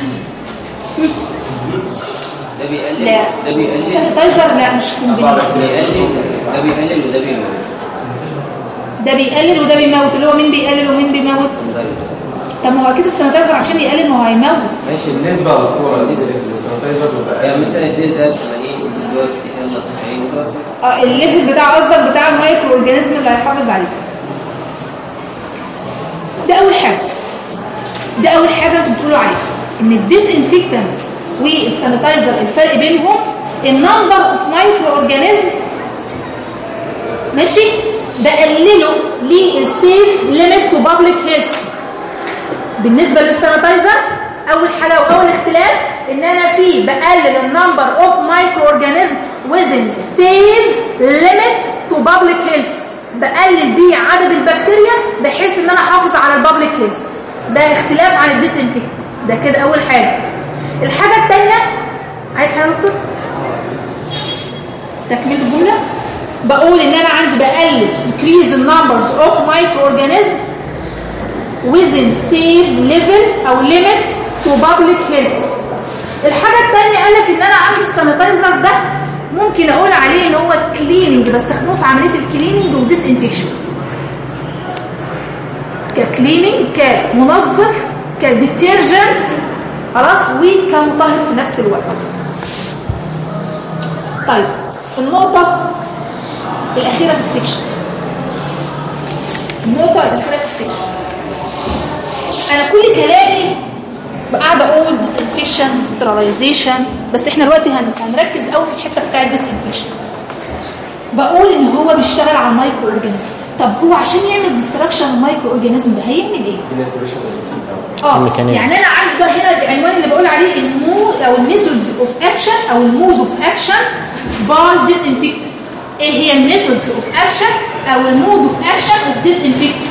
ده بيقلل لا ده بيقلل السانيتايزر لا مش كومبينيشن بيقلل ده بيقلل وده بيموت ده بيقلل وده بيموت اللي هو مين بيقلل ومين بيموت طب ما هو اكيد السانيتايزر عشان يقلل ما هو هيموت ماشي بالنسبه للكوره السانيتايزر بيبقى يعني مثلا الديل ده 80 دلوقتي يلا 90 دلوقتي اه الليفل بتاع قصدك بتاع المايكرو اورجانيزم اللي هيحافظ عليه ده اول حاجه ده اول حاجه انتوا بتقولوا عليها ان الديسانفكتنت والسانيتايزر الفرق بينهم النمبر اوف مايكرو اورجانيزم ماشي بقلله للسيف ليميت تو بابليك هيلث بالنسبه للسانيتايزر اول حاجه واول اختلاف ان انا في بقلل النمبر اوف مايكرو اورجانيزم within safe limit to public health بقلل بيه عدد البكتيريا بحيث ان انا احافظ على البابليك هيلث ده اختلاف عن الديسانفكت ده كده اول حاجه الحاجه الثانيه عايز حاجه يا دكتور تكمله الجمله بقول ان انا عندي بقلل decrease the numbers of microorganisms within safe level او limit to public health الحاجة التانية قالك ان انا عندي السانيتايزر ده ممكن اقول عليه ان هو كليننج بستخدمه في عملية الكليننج وديس انفكشن ككليننج كمنظف كديترجنت خلاص وكمطهر في نفس الوقت طيب النقطة الأخيرة في السكشن النقطة الأخيرة في السكشن انا كل كلامي قاعده اقول ديسانفكشن ستيرلايزيشن بس احنا دلوقتي هن- هنركز قوي في الحته بتاعه الديسانفكشن بقول ان هو بيشتغل على المايكرو اورجانيزم طب هو عشان يعمل ديستراكشن المايكرو اورجانيزم ده هيعمل ايه اه الميكانيزم. يعني انا عندي بقى هنا العنوان اللي بقول عليه المود او الميثودز اوف اكشن او المود اوف اكشن باي ديسانفكتنت ايه هي الميثودز اوف اكشن او المود اوف اكشن اوف ديسانفكتنت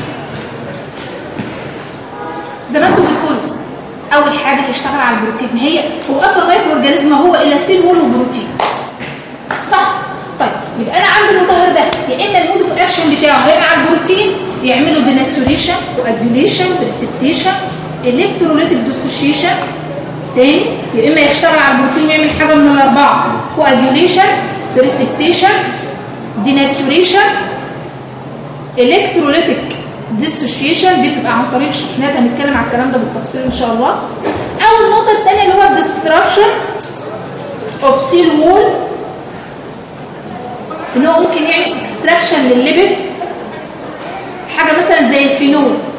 زي ما انتم بتقولوا اول حاجه هيشتغل على البروتين ما هي هو اصلا مايكرو اورجانيزم هو الا سيل وول وبروتين صح طيب يبقى انا عندي المطهر ده يا اما المود اوف اكشن بتاعه هيبقى على البروتين يعملوا ديناتوريشن واديوليشن بريسبتيشن الكتروليتيك ديسوشيشن تاني يا اما يشتغل على البروتين ويعمل حاجه من الاربعه كواديوليشن بريسبتيشن ديناتوريشن الكتروليتيك ديسوشيشن دي بتبقى عن طريق الشحنات هنتكلم على الكلام ده بالتفصيل ان شاء الله او النقطه الثانيه اللي هو الديستراكشن اوف سيل وول ان هو ممكن يعمل اكستراكشن للليبيد حاجه مثلا زي الفينول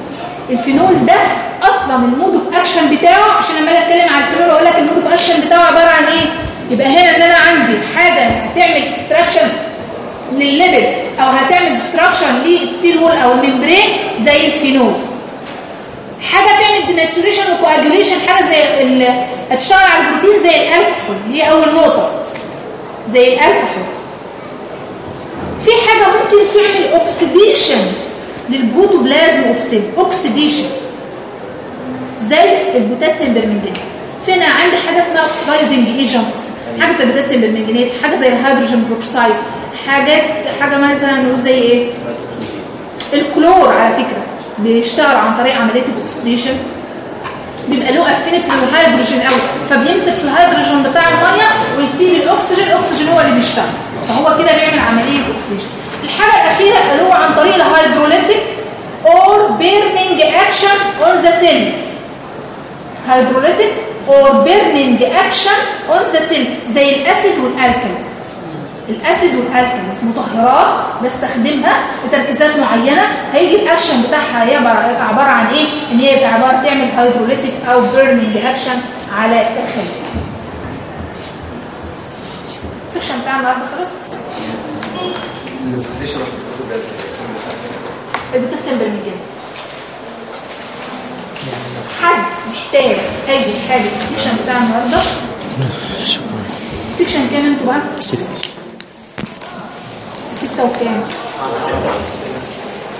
الفينول ده اصلا المود اوف اكشن بتاعه عشان لما اجي اتكلم على الفينول اقول لك المود اوف اكشن بتاعه عباره عن ايه يبقى هنا ان انا عندي حاجه هتعمل اكستراكشن للليبيد او هتعمل ديستراكشن للسيل وول او الممبرين زي الفينول حاجه تعمل ديناتوريشن وكواجوليشن حاجه زي ال- هتشتغل على البروتين زي الالكحول اللي هي اول نقطه زي الالكحول في حاجه ممكن تعمل اوكسيديشن للبروتوبلازم اوف سيل اوكسيديشن زي البوتاسيوم برمنجانات فينا عندي حاجه اسمها اوكسيدايزنج ايجنتس حاجه زي البوتاسيوم برمنجانات حاجه زي الهيدروجين بروكسايد حاجات حاجه مثلا نقول زي ايه الكلور على فكره بيشتغل عن طريق عمليه الاكسيديشن بيبقى له افينيتي للهيدروجين قوي فبيمسك في الهيدروجين بتاع الميه ويسيب الاكسجين الاكسجين هو اللي بيشتغل فهو كده بيعمل عمليه اكسيديشن الحاجه الاخيره اللي هو عن طريق الهيدروليتيك اور بيرنينج اكشن اون ذا سيل هيدروليتيك اور بيرنينج اكشن اون ذا سيل زي الاسيد والالكاليز الاسيد والالكاليز مطهرات بستخدمها بتركيزات معينه هيجي الاكشن بتاعها هي عباره عبارة عن ايه ان هي يبقى عباره تعمل هيدروليتيك او بيرنينج اكشن على الخليه السكشن بتاع النهارده خلص الاكسديشن اوف البروتوبلازم الاسم بتاعها البوتاسيوم بالمجان حد محتاج اي حاجه في السكشن بتاع النهارده السكشن كام انتوا بقى ست ستة وكام